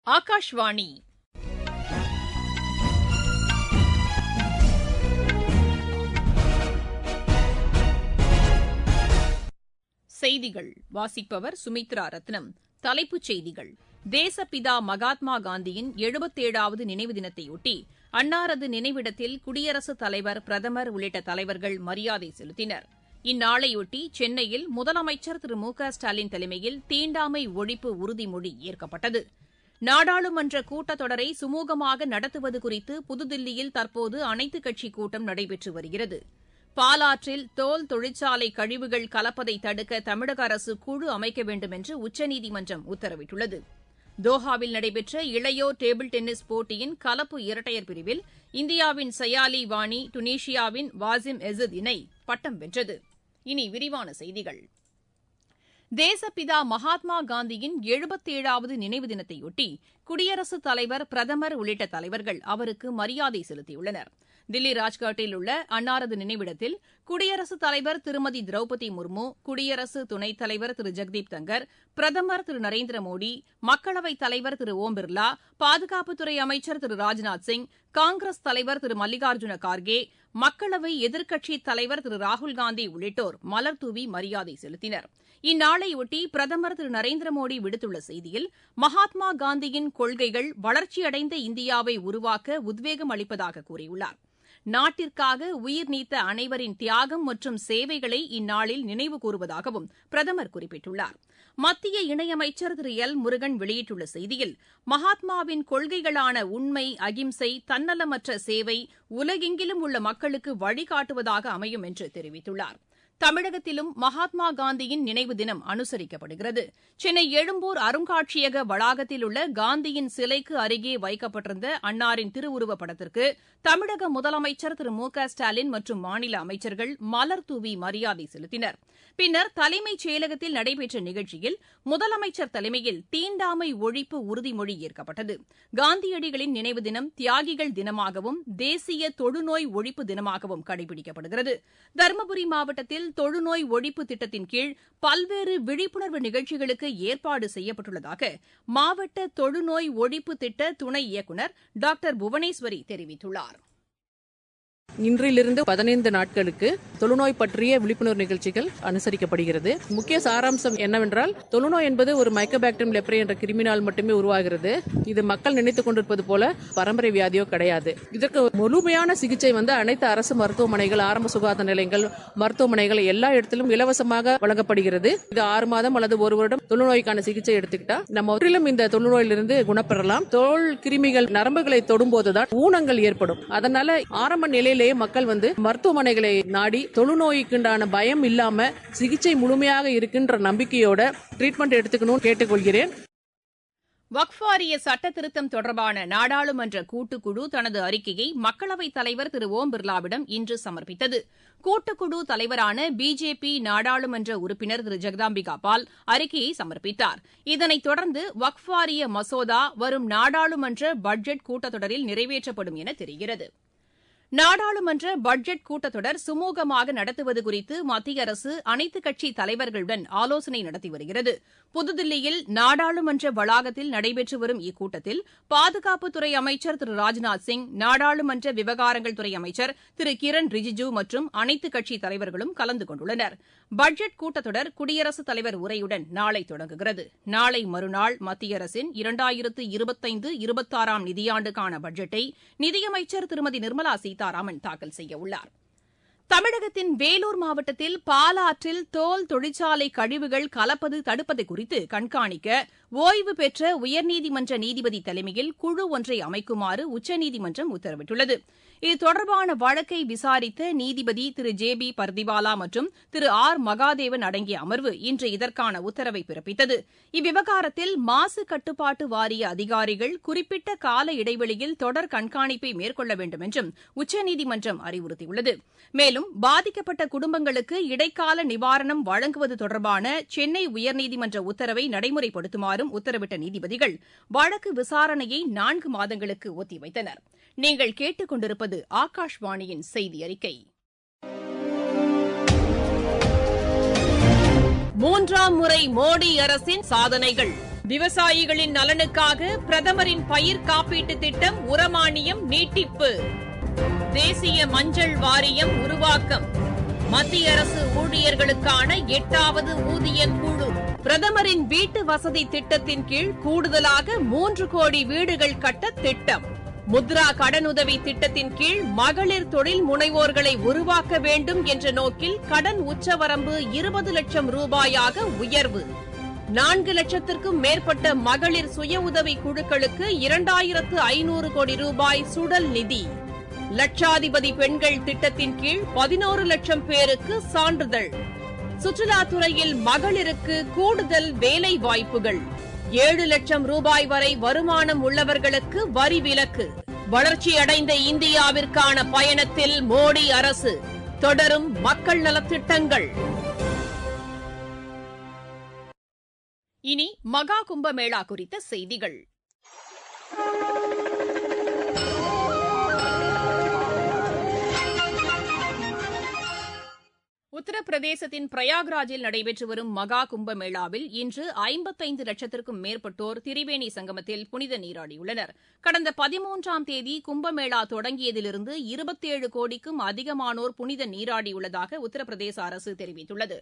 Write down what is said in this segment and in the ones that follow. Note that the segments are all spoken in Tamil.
ஆகாஷ்வாணி செய்திகள் வாசிப்பவர் சுமித்ரா ரத்னம் தலைப்புச் செய்திகள் தேசப்பிதா மகாத்மா காந்தியின் எழுபத்தேழாவது நினைவு தினத்தையொட்டி அன்னாரது நினைவிடத்தில் குடியரசுத் தலைவர் பிரதமர் உள்ளிட்ட தலைவர்கள் மரியாதை செலுத்தினர் இந்நாளையொட்டி சென்னையில் முதலமைச்சர் திரு மு க ஸ்டாலின் தலைமையில் தீண்டாமை ஒழிப்பு உறுதிமொழி ஏற்கப்பட்டது நாடாளுமன்ற கூட்டத்தொடரை சுமூகமாக நடத்துவது குறித்து புதுதில்லியில் தற்போது அனைத்துக் கட்சிக் கூட்டம் நடைபெற்று வருகிறது பாலாற்றில் தோல் தொழிற்சாலை கழிவுகள் கலப்பதை தடுக்க தமிழக அரசு குழு அமைக்க வேண்டும் என்று உச்சநீதிமன்றம் உத்தரவிட்டுள்ளது தோஹாவில் நடைபெற்ற இளையோர் டேபிள் டென்னிஸ் போட்டியின் கலப்பு இரட்டையர் பிரிவில் இந்தியாவின் சயாலி வாணி டுனிஷியாவின் வாசிம் எசித் இணை பட்டம் வென்றது இனி விரிவான செய்திகள் தேசப்பிதா மகாத்மா காந்தியின் எழுபத்தேழாவது நினைவு தினத்தையொட்டி குடியரசுத் தலைவர் பிரதமர் உள்ளிட்ட தலைவர்கள் அவருக்கு மரியாதை செலுத்தியுள்ளனர் தில்லி ராஜ்காட்டில் உள்ள அன்னாரது நினைவிடத்தில் குடியரசுத் தலைவர் திருமதி திரௌபதி முர்மு குடியரசு துணைத் தலைவர் திரு ஜெக்தீப் தங்கர் பிரதமர் திரு நரேந்திர மோடி மக்களவைத் தலைவர் திரு ஓம் பிர்லா பாதுகாப்புத்துறை அமைச்சர் திரு ராஜ்நாத் சிங் காங்கிரஸ் தலைவர் திரு மல்லிகார்ஜுன கார்கே மக்களவை எதிர்க்கட்சித் தலைவர் திரு ராகுல்காந்தி உள்ளிட்டோர் மலர்தூவி மரியாதை செலுத்தினர் இந்நாளையொட்டி பிரதமர் திரு நரேந்திர மோடி விடுத்துள்ள செய்தியில் மகாத்மா காந்தியின் கொள்கைகள் வளர்ச்சியடைந்த இந்தியாவை உருவாக்க உத்வேகம் அளிப்பதாக கூறியுள்ளார் நாட்டிற்காக உயிர் நீத்த அனைவரின் தியாகம் மற்றும் சேவைகளை இந்நாளில் நினைவு கூறுவதாகவும் பிரதமர் குறிப்பிட்டுள்ளார் மத்திய இணையமைச்சர் திரு எல் முருகன் வெளியிட்டுள்ள செய்தியில் மகாத்மாவின் கொள்கைகளான உண்மை அகிம்சை தன்னலமற்ற சேவை உலகெங்கிலும் உள்ள மக்களுக்கு வழிகாட்டுவதாக அமையும் என்று தெரிவித்துள்ளார் தமிழகத்திலும் மகாத்மா காந்தியின் நினைவு தினம் அனுசரிக்கப்படுகிறது சென்னை எழும்பூர் அருங்காட்சியக வளாகத்தில் உள்ள காந்தியின் சிலைக்கு அருகே வைக்கப்பட்டிருந்த அன்னாரின் திருவுருவப் படத்திற்கு தமிழக முதலமைச்சர் திரு மு க ஸ்டாலின் மற்றும் மாநில அமைச்சர்கள் மலர் தூவி மரியாதை செலுத்தினர் பின்னர் தலைமைச் செயலகத்தில் நடைபெற்ற நிகழ்ச்சியில் முதலமைச்சர் தலைமையில் தீண்டாமை ஒழிப்பு உறுதிமொழி ஏற்கப்பட்டது காந்தியடிகளின் நினைவு தினம் தியாகிகள் தினமாகவும் தேசிய தொழுநோய் ஒழிப்பு தினமாகவும் கடைபிடிக்கப்படுகிறது தருமபுரி மாவட்டத்தில் தொழுநோய் ஒழிப்பு திட்டத்தின் கீழ் பல்வேறு விழிப்புணர்வு நிகழ்ச்சிகளுக்கு ஏற்பாடு செய்யப்பட்டுள்ளதாக மாவட்ட தொழுநோய் ஒழிப்பு திட்ட துணை இயக்குநர் டாக்டர் புவனேஸ்வரி தெரிவித்துள்ளார் இன்றிலிருந்து பதினைந்து நாட்களுக்கு தொழுநோய் பற்றிய விழிப்புணர்வு நிகழ்ச்சிகள் அனுசரிக்கப்படுகிறது முக்கிய சாராம்சம் என்னவென்றால் தொழுநோய் என்பது ஒரு மைக்கோபாக்டீரியம் லெப்ரே என்ற கிருமினால் மட்டுமே உருவாகிறது இது மக்கள் நினைத்துக் கொண்டிருப்பது போல பரம்பரை வியாதியோ கிடையாது இதற்கு முழுமையான சிகிச்சை வந்து அனைத்து அரசு மருத்துவமனைகள் ஆரம்ப சுகாதார நிலையங்கள் மருத்துவமனைகள் எல்லா இடத்திலும் இலவசமாக வழங்கப்படுகிறது இது ஆறு மாதம் அல்லது ஒரு வருடம் தொழுநோய்க்கான சிகிச்சை எடுத்துக்கிட்டா நம்ம முற்றிலும் இந்த தொழுநோயிலிருந்து குணப்பெறலாம் தோல் கிருமிகள் நரம்புகளை தொடும்போதுதான் ஊனங்கள் ஏற்படும் அதனால ஆரம்ப நிலையிலேயே மக்கள் வந்து மருத்துவமனைகளை நாடி தொழுநோய்க்குண்டான பயம் இல்லாம சிகிச்சை முழுமையாக இருக்கின்ற நம்பிக்கையோட ட்ரீட்மெண்ட் எடுத்துக்கணும்னு கேட்டுக்கொள்கிறேன் வக்ஃப் வாரிய சட்ட திருத்தம் தொடர்பான நாடாளுமன்ற கூட்டுக்குழு தனது அறிக்கையை மக்களவைத் தலைவர் திரு ஓம் பிர்லாவிடம் இன்று சமர்ப்பித்தது கூட்டுக்குழு தலைவரான பிஜேபி நாடாளுமன்ற உறுப்பினர் திரு ஜெகதாம்பிகா பால் அறிக்கையை சமர்ப்பித்தார் இதனைத் தொடர்ந்து வக்ஃப் வாரிய மசோதா வரும் நாடாளுமன்ற பட்ஜெட் கூட்டத்தொடரில் நிறைவேற்றப்படும் என தெரிகிறது நாடாளுமன்ற பட்ஜெட் கூட்டத்தொடர் சுமூகமாக நடத்துவது குறித்து மத்திய அரசு அனைத்துக் கட்சி தலைவர்களுடன் ஆலோசனை நடத்தி வருகிறது புதுதில்லியில் நாடாளுமன்ற வளாகத்தில் நடைபெற்று வரும் இக்கூட்டத்தில் பாதுகாப்புத்துறை அமைச்சர் திரு ராஜ்நாத் சிங் நாடாளுமன்ற விவகாரங்கள் துறை அமைச்சர் திரு கிரண் ரிஜிஜு மற்றும் அனைத்துக் கட்சி தலைவர்களும் கலந்து கொண்டுள்ளனர் பட்ஜெட் கூட்டத்தொடர் குடியரசுத் தலைவர் உரையுடன் நாளை தொடங்குகிறது நாளை மறுநாள் மத்திய அரசின் இரண்டாயிரத்து இருபத்தைந்து இருபத்தாறாம் நிதியாண்டுக்கான பட்ஜெட்டை நிதியமைச்சர் திருமதி நிர்மலா சீதாராமன் தாக்கல் செய்யவுள்ளார் தமிழகத்தின் வேலூர் மாவட்டத்தில் பாலாற்றில் தோல் தொழிற்சாலை கழிவுகள் கலப்பது தடுப்பது குறித்து கண்காணிக்க ஓய்வு பெற்ற உயர்நீதிமன்ற நீதிபதி தலைமையில் குழு ஒன்றை அமைக்குமாறு உச்சநீதிமன்றம் உத்தரவிட்டுள்ளது இது தொடர்பான வழக்கை விசாரித்த நீதிபதி திரு ஜே பி பர்திவாலா மற்றும் திரு ஆர் மகாதேவன் அடங்கிய அமர்வு இன்று இதற்கான உத்தரவை பிறப்பித்தது இவ்விவகாரத்தில் மாசு கட்டுப்பாட்டு வாரிய அதிகாரிகள் குறிப்பிட்ட கால இடைவெளியில் தொடர் கண்காணிப்பை மேற்கொள்ள வேண்டும் என்றும் உச்சநீதிமன்றம் அறிவுறுத்தியுள்ளது மேலும் பாதிக்கப்பட்ட குடும்பங்களுக்கு இடைக்கால நிவாரணம் வழங்குவது தொடர்பான சென்னை உயர்நீதிமன்ற உத்தரவை நடைமுறைப்படுத்துமாறும் உத்தரவிட்ட நீதிபதிகள் வழக்கு விசாரணையை நான்கு மாதங்களுக்கு ஒத்திவைத்தனர் நீங்கள் கேட்டுக் கொண்டிருப்பது ஆகாஷ்வாணியின் செய்தி அறிக்கை மூன்றாம் முறை மோடி அரசின் சாதனைகள் விவசாயிகளின் நலனுக்காக பிரதமரின் பயிர் காப்பீட்டு திட்டம் உரமானியம் நீட்டிப்பு தேசிய மஞ்சள் வாரியம் உருவாக்கம் மத்திய அரசு ஊழியர்களுக்கான எட்டாவது ஊதிய குழு பிரதமரின் வீட்டு வசதி திட்டத்தின் கீழ் கூடுதலாக மூன்று கோடி வீடுகள் கட்ட திட்டம் முத்ரா கடனுதவி திட்டத்தின் கீழ் மகளிர் தொழில் முனைவோர்களை உருவாக்க வேண்டும் என்ற நோக்கில் கடன் உச்சவரம்பு இருபது லட்சம் ரூபாயாக உயர்வு நான்கு லட்சத்திற்கும் மேற்பட்ட மகளிர் சுய உதவி குழுக்களுக்கு இரண்டாயிரத்து ஐநூறு கோடி ரூபாய் சுடல் நிதி லட்சாதிபதி பெண்கள் திட்டத்தின் கீழ் பதினோரு லட்சம் பேருக்கு சான்றிதழ் சுற்றுலாத்துறையில் மகளிருக்கு கூடுதல் வேலை வாய்ப்புகள் ஏழு லட்சம் ரூபாய் வரை வருமானம் உள்ளவர்களுக்கு வரி விலக்கு வளர்ச்சியடைந்த இந்தியாவிற்கான பயணத்தில் மோடி அரசு தொடரும் மக்கள் நலத்திட்டங்கள் இனி மகா கும்பமேளா குறித்த செய்திகள் உத்தரப்பிரதேசத்தின் பிரயாக்ராஜில் நடைபெற்று வரும் மகா கும்பமேளாவில் இன்று ஐம்பத்தைந்து லட்சத்திற்கும் மேற்பட்டோர் திரிவேணி சங்கமத்தில் புனித நீராடியுள்ளனர் கடந்த பதிமூன்றாம் தேதி கும்பமேளா தொடங்கியதிலிருந்து இருபத்தேழு கோடிக்கும் அதிகமானோர் புனித நீராடியுள்ளதாக உத்தரப்பிரதேச அரசு தெரிவித்துள்ளது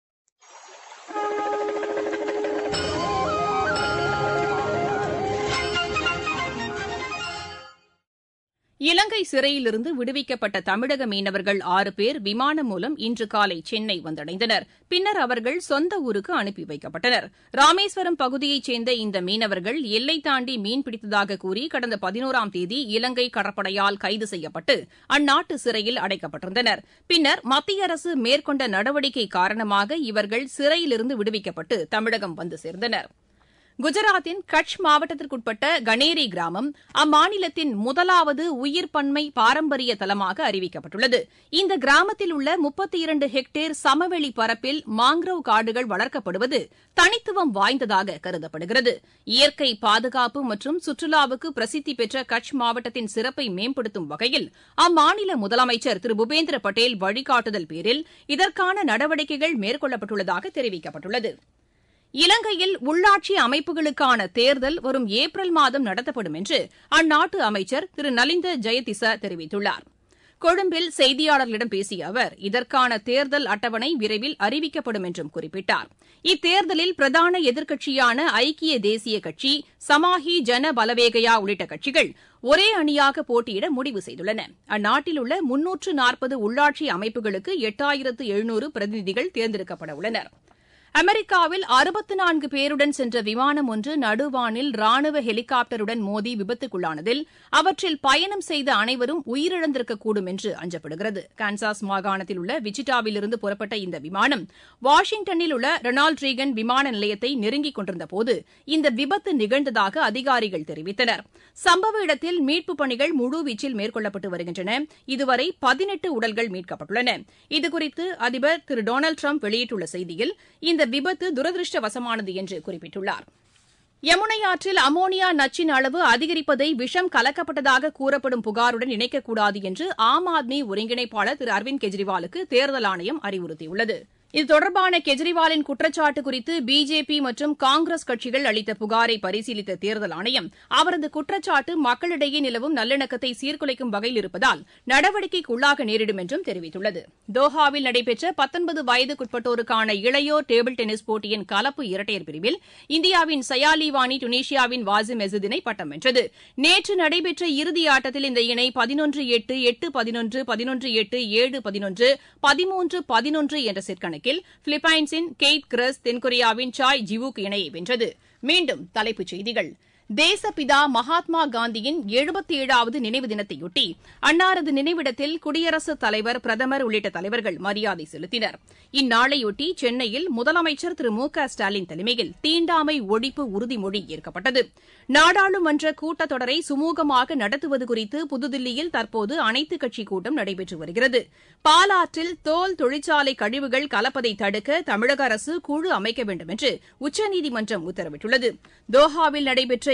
இலங்கை சிறையிலிருந்து விடுவிக்கப்பட்ட தமிழக மீனவர்கள் ஆறு பேர் விமானம் மூலம் இன்று காலை சென்னை வந்தடைந்தனர் பின்னர் அவர்கள் சொந்த ஊருக்கு அனுப்பி வைக்கப்பட்டனர் ராமேஸ்வரம் பகுதியைச் சேர்ந்த இந்த மீனவர்கள் எல்லை தாண்டி மீன்பிடித்ததாக கூறி கடந்த பதினோராம் தேதி இலங்கை கடற்படையால் கைது செய்யப்பட்டு அந்நாட்டு சிறையில் அடைக்கப்பட்டிருந்தனர் பின்னர் மத்திய அரசு மேற்கொண்ட நடவடிக்கை காரணமாக இவர்கள் சிறையிலிருந்து விடுவிக்கப்பட்டு தமிழகம் வந்து சேர்ந்தனா் குஜராத்தின் கட்ச் மாவட்டத்திற்குட்பட்ட கனேரி கிராமம் அம்மாநிலத்தின் முதலாவது உயிர் பன்மை பாரம்பரிய தலமாக அறிவிக்கப்பட்டுள்ளது இந்த கிராமத்தில் உள்ள முப்பத்தி இரண்டு ஹெக்டேர் சமவெளி பரப்பில் மாங்க்ரோவ் காடுகள் வளர்க்கப்படுவது தனித்துவம் வாய்ந்ததாக கருதப்படுகிறது இயற்கை பாதுகாப்பு மற்றும் சுற்றுலாவுக்கு பிரசித்தி பெற்ற கட்ச் மாவட்டத்தின் சிறப்பை மேம்படுத்தும் வகையில் அம்மாநில முதலமைச்சர் திரு பூபேந்திர பட்டேல் வழிகாட்டுதல் பேரில் இதற்கான நடவடிக்கைகள் மேற்கொள்ளப்பட்டுள்ளதாக தெரிவிக்கப்பட்டுள்ளது இலங்கையில் உள்ளாட்சி அமைப்புகளுக்கான தேர்தல் வரும் ஏப்ரல் மாதம் நடத்தப்படும் என்று அந்நாட்டு அமைச்சர் திரு நலிந்த ஜெயதிச தெரிவித்துள்ளார் கொழும்பில் செய்தியாளர்களிடம் பேசிய அவர் இதற்கான தேர்தல் அட்டவணை விரைவில் அறிவிக்கப்படும் என்றும் குறிப்பிட்டார் இத்தேர்தலில் பிரதான எதிர்க்கட்சியான ஐக்கிய தேசிய கட்சி சமாஹி ஜன பலவேகயா உள்ளிட்ட கட்சிகள் ஒரே அணியாக போட்டியிட முடிவு செய்துள்ளன அந்நாட்டில் உள்ள முன்னூற்று நாற்பது உள்ளாட்சி அமைப்புகளுக்கு எட்டாயிரத்து எழுநூறு பிரதிநிதிகள் தேர்ந்தெடுக்கப்பட உள்ளனா் அமெரிக்காவில் அறுபத்து நான்கு பேருடன் சென்ற விமானம் ஒன்று நடுவானில் ராணுவ ஹெலிகாப்டருடன் மோதி விபத்துக்குள்ளானதில் அவற்றில் பயணம் செய்த அனைவரும் உயிரிழந்திருக்கக்கூடும் என்று அஞ்சப்படுகிறது கான்சாஸ் மாகாணத்தில் உள்ள விச்சிட்டாவிலிருந்து புறப்பட்ட இந்த விமானம் வாஷிங்டனில் உள்ள ரொனால்டு ரீகன் விமான நிலையத்தை நெருங்கிக் கொண்டிருந்தபோது இந்த விபத்து நிகழ்ந்ததாக அதிகாரிகள் தெரிவித்தனர் சம்பவ இடத்தில் மீட்புப் பணிகள் முழுவீச்சில் மேற்கொள்ளப்பட்டு வருகின்றன இதுவரை பதினெட்டு உடல்கள் மீட்கப்பட்டுள்ளன இதுகுறித்து அதிபர் திரு டொனால்டு ட்ரம்ப் வெளியிட்டுள்ள செய்தியில் இந்த விபத்து துரதிருஷ்டவசமானது என்று குறிப்பிட்டுள்ளார் யமுனை ஆற்றில் அமோனியா நச்சின் அளவு அதிகரிப்பதை விஷம் கலக்கப்பட்டதாக கூறப்படும் புகாருடன் இணைக்கக்கூடாது என்று ஆம் ஆத்மி ஒருங்கிணைப்பாளர் திரு அரவிந்த் கெஜ்ரிவாலுக்கு தேர்தல் ஆணையம் அறிவுறுத்தியுள்ளது இது தொடர்பான கெஜ்ரிவாலின் குற்றச்சாட்டு குறித்து பிஜேபி மற்றும் காங்கிரஸ் கட்சிகள் அளித்த புகாரை பரிசீலித்த தேர்தல் ஆணையம் அவரது குற்றச்சாட்டு மக்களிடையே நிலவும் நல்லிணக்கத்தை சீர்குலைக்கும் வகையில் இருப்பதால் நடவடிக்கைக்கு உள்ளாக நேரிடும் என்றும் தெரிவித்துள்ளது தோஹாவில் நடைபெற்ற பத்தொன்பது வயதுக்குட்பட்டோருக்கான இளையோர் டேபிள் டென்னிஸ் போட்டியின் கலப்பு இரட்டையர் பிரிவில் இந்தியாவின் சயாலி வாணி டுனிஷியாவின் வாசிம் எசுதினை பட்டம் வென்றது நேற்று நடைபெற்ற இறுதி ஆட்டத்தில் இந்த இணை பதினொன்று எட்டு எட்டு பதினொன்று பதினொன்று எட்டு ஏழு பதினொன்று பதிமூன்று பதினொன்று என்ற செட் கணக்கில் பிலிப்பைன்ஸின் கெய்த் கிரஸ் தென்கொரியாவின் சாய் ஜிவுக் இணையை வென்றது மீண்டும் தலைப்புச் செய்திகள் தேசப்பிதா மகாத்மா காந்தியின் எழுபத்தி ஏழாவது நினைவு தினத்தையொட்டி அன்னாரது நினைவிடத்தில் குடியரசுத் தலைவர் பிரதமர் உள்ளிட்ட தலைவர்கள் மரியாதை செலுத்தினர் இந்நாளையொட்டி சென்னையில் முதலமைச்சர் திரு மு க ஸ்டாலின் தலைமையில் தீண்டாமை ஒழிப்பு உறுதிமொழி ஏற்கப்பட்டது நாடாளுமன்ற கூட்டத்தொடரை சுமூகமாக நடத்துவது குறித்து புதுதில்லியில் தற்போது அனைத்துக் கட்சிக் கூட்டம் நடைபெற்று வருகிறது பாலாற்றில் தோல் தொழிற்சாலை கழிவுகள் கலப்பதை தடுக்க தமிழக அரசு குழு அமைக்க வேண்டும் என்று உச்சநீதிமன்றம் உத்தரவிட்டுள்ளது தோஹாவில் நடைபெற்ற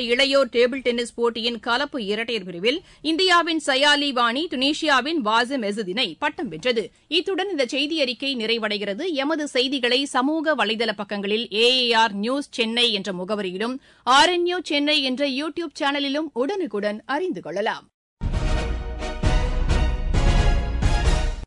இளையோர் டேபிள் டென்னிஸ் போட்டியின் கலப்பு இரட்டையர் பிரிவில் இந்தியாவின் சயாலி வாணி துனிஷியாவின் வாசிம் எசுதினை பட்டம் வென்றது இத்துடன் இந்த செய்தி அறிக்கை நிறைவடைகிறது எமது செய்திகளை சமூக வலைதள பக்கங்களில் ஏஏஆர் நியூஸ் சென்னை என்ற முகவரியிலும் ஆர்என்யூ சென்னை என்ற யூ டியூப் சேனலிலும் உடனுக்குடன் அறிந்து கொள்ளலாம்